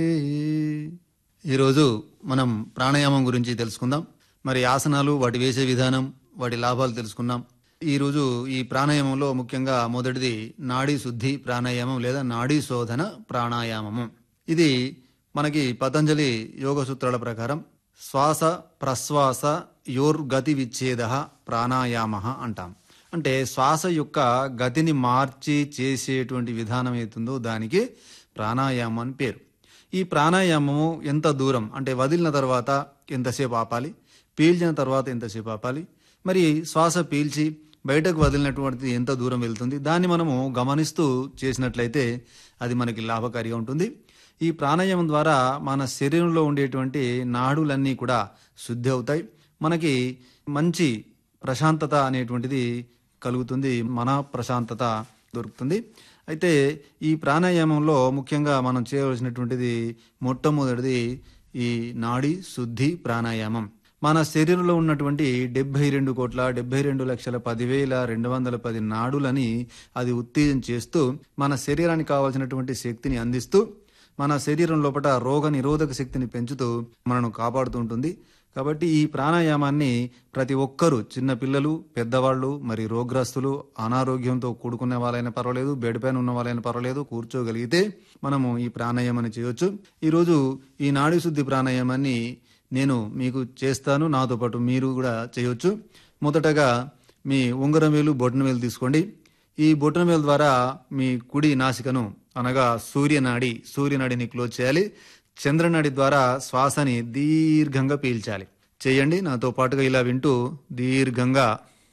ఈరోజు మనం ప్రాణాయామం గురించి తెలుసుకుందాం మరి ఆసనాలు వాటి వేసే విధానం వాటి లాభాలు తెలుసుకున్నాం ఈరోజు ఈ ప్రాణాయామంలో ముఖ్యంగా మొదటిది నాడీ శుద్ధి ప్రాణాయామం లేదా నాడీ శోధన ప్రాణాయామము ఇది మనకి పతంజలి యోగ సూత్రాల ప్రకారం శ్వాస ప్రశ్వాస యోర్గతి విచ్ఛేద ప్రాణాయామ అంటాం అంటే శ్వాస యొక్క గతిని మార్చి చేసేటువంటి విధానం ఏతుందో దానికి ప్రాణాయామం అని పేరు ఈ ప్రాణాయామము ఎంత దూరం అంటే వదిలిన తర్వాత ఎంతసేపు ఆపాలి పీల్చిన తర్వాత ఎంతసేపు ఆపాలి మరి శ్వాస పీల్చి బయటకు వదిలినటువంటిది ఎంత దూరం వెళ్తుంది దాన్ని మనము గమనిస్తూ చేసినట్లయితే అది మనకి లాభకారిగా ఉంటుంది ఈ ప్రాణాయామం ద్వారా మన శరీరంలో ఉండేటువంటి నాడులన్నీ కూడా శుద్ధి అవుతాయి మనకి మంచి ప్రశాంతత అనేటువంటిది కలుగుతుంది మన ప్రశాంతత దొరుకుతుంది అయితే ఈ ప్రాణాయామంలో ముఖ్యంగా మనం చేయవలసినటువంటిది మొట్టమొదటిది ఈ నాడి శుద్ధి ప్రాణాయామం మన శరీరంలో ఉన్నటువంటి డెబ్బై రెండు కోట్ల డెబ్బై రెండు లక్షల పదివేల రెండు వందల పది నాడులని అది ఉత్తేజం చేస్తూ మన శరీరానికి కావాల్సినటువంటి శక్తిని అందిస్తూ మన శరీరం లోపల రోగ నిరోధక శక్తిని పెంచుతూ మనను కాపాడుతూ ఉంటుంది కాబట్టి ఈ ప్రాణాయామాన్ని ప్రతి ఒక్కరూ చిన్న పిల్లలు పెద్దవాళ్ళు మరి రోగ్రస్తులు అనారోగ్యంతో కూడుకునే వాళ్ళైనా పర్వాలేదు బెడ్ పైన ఉన్న వాళ్ళైనా పర్వాలేదు కూర్చోగలిగితే మనము ఈ ప్రాణాయామాన్ని చేయొచ్చు ఈరోజు ఈ నాడీ శుద్ధి ప్రాణాయామాన్ని నేను మీకు చేస్తాను నాతో పాటు మీరు కూడా చేయొచ్చు మొదటగా మీ ఉంగరం వేలు బొటన వేలు తీసుకోండి ఈ బొటన వేలు ద్వారా మీ కుడి నాసికను అనగా సూర్యనాడి సూర్యనాడిని క్లోజ్ చేయాలి చంద్రనాడి ద్వారా శ్వాసని దీర్ఘంగా పీల్చాలి చేయండి నాతో పాటుగా ఇలా వింటూ దీర్ఘంగా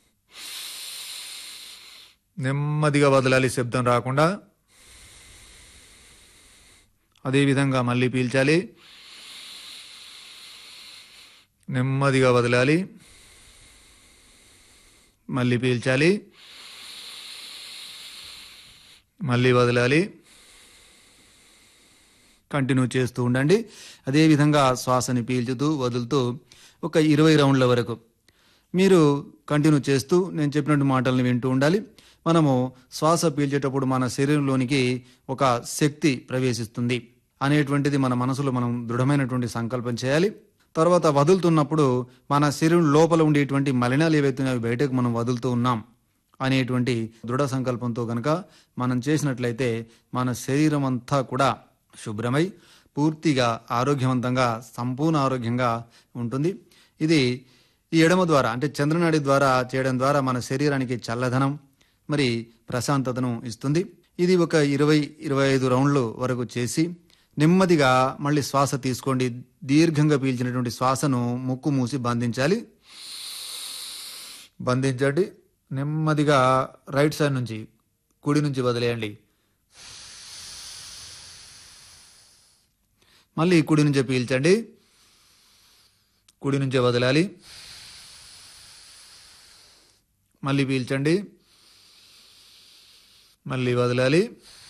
నెమ్మదిగా వదలాలి శబ్దం రాకుండా అదేవిధంగా మళ్ళీ పీల్చాలి నెమ్మదిగా వదలాలి మళ్ళీ పీల్చాలి మళ్ళీ వదలాలి కంటిన్యూ చేస్తూ ఉండండి అదేవిధంగా శ్వాసని పీల్చుతూ వదులుతూ ఒక ఇరవై రౌండ్ల వరకు మీరు కంటిన్యూ చేస్తూ నేను చెప్పినట్టు మాటల్ని వింటూ ఉండాలి మనము శ్వాస పీల్చేటప్పుడు మన శరీరంలోనికి ఒక శక్తి ప్రవేశిస్తుంది అనేటువంటిది మన మనసులో మనం దృఢమైనటువంటి సంకల్పం చేయాలి తర్వాత వదులుతున్నప్పుడు మన శరీరం లోపల ఉండేటువంటి మలినాలు ఏవైతే అవి బయటకు మనం వదులుతూ ఉన్నాం అనేటువంటి దృఢ సంకల్పంతో కనుక మనం చేసినట్లయితే మన శరీరం అంతా కూడా శుభ్రమై పూర్తిగా ఆరోగ్యవంతంగా సంపూర్ణ ఆరోగ్యంగా ఉంటుంది ఇది ఈ ఎడమ ద్వారా అంటే చంద్రనాడి ద్వారా చేయడం ద్వారా మన శరీరానికి చల్లదనం మరి ప్రశాంతతను ఇస్తుంది ఇది ఒక ఇరవై ఇరవై ఐదు రౌండ్లు వరకు చేసి నెమ్మదిగా మళ్ళీ శ్వాస తీసుకోండి దీర్ఘంగా పీల్చినటువంటి శ్వాసను ముక్కు మూసి బంధించాలి బంధించండి నెమ్మదిగా రైట్ సైడ్ నుంచి కుడి నుంచి వదిలేయండి మళ్ళీ కుడి నుంచే పీల్చండి కుడి నుంచే వదలాలి మళ్ళీ పీల్చండి మళ్ళీ వదలాలి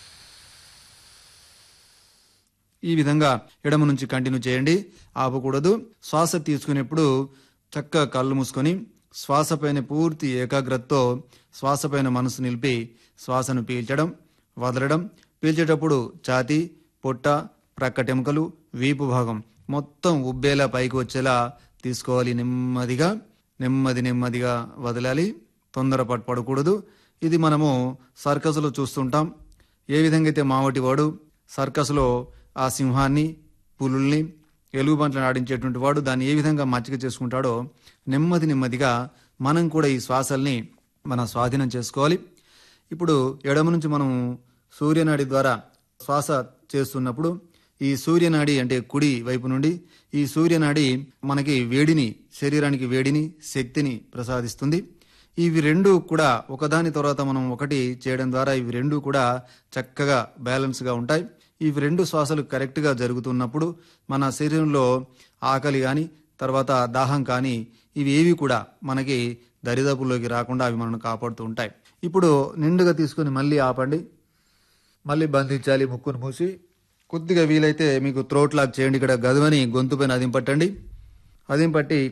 ఈ విధంగా ఎడమ నుంచి కంటిన్యూ చేయండి ఆపకూడదు శ్వాస తీసుకునేప్పుడు చక్కగా కళ్ళు మూసుకొని శ్వాస పైన పూర్తి ఏకాగ్రతతో శ్వాస పైన మనసు నిలిపి శ్వాసను పీల్చడం వదలడం పీల్చేటప్పుడు ఛాతి పొట్ట ప్రక్కటెముకలు వీపు భాగం మొత్తం ఉబ్బేలా పైకి వచ్చేలా తీసుకోవాలి నెమ్మదిగా నెమ్మది నెమ్మదిగా వదలాలి తొందరపాటు పడకూడదు ఇది మనము సర్కస్లో చూస్తుంటాం ఏ విధంగా అయితే మావటి వాడు సర్కస్లో ఆ సింహాన్ని పులుల్ని ఎలుగుబంట్లను ఆడించేటువంటి వాడు దాన్ని ఏ విధంగా మచ్చిక చేసుకుంటాడో నెమ్మది నెమ్మదిగా మనం కూడా ఈ శ్వాసల్ని మన స్వాధీనం చేసుకోవాలి ఇప్పుడు ఎడమ నుంచి మనం సూర్యనాడి ద్వారా శ్వాస చేస్తున్నప్పుడు ఈ సూర్యనాడి అంటే కుడి వైపు నుండి ఈ సూర్యనాడి మనకి వేడిని శరీరానికి వేడిని శక్తిని ప్రసాదిస్తుంది ఇవి రెండు కూడా ఒకదాని తర్వాత మనం ఒకటి చేయడం ద్వారా ఇవి రెండు కూడా చక్కగా బ్యాలెన్స్గా ఉంటాయి ఇవి రెండు శ్వాసలు కరెక్ట్గా జరుగుతున్నప్పుడు మన శరీరంలో ఆకలి కానీ తర్వాత దాహం కానీ ఇవి ఏవి కూడా మనకి దరిదాపుల్లోకి రాకుండా అవి మనల్ని కాపాడుతూ ఉంటాయి ఇప్పుడు నిండుగా తీసుకుని మళ్ళీ ఆపండి మళ్ళీ బంధించాలి ముక్కును మూసి కొద్దిగా వీలైతే మీకు త్రోట్ లాక్ చేయండి ఇక్కడ గదువని గొంతు పైన అదిం పట్టండి అదిం పట్టి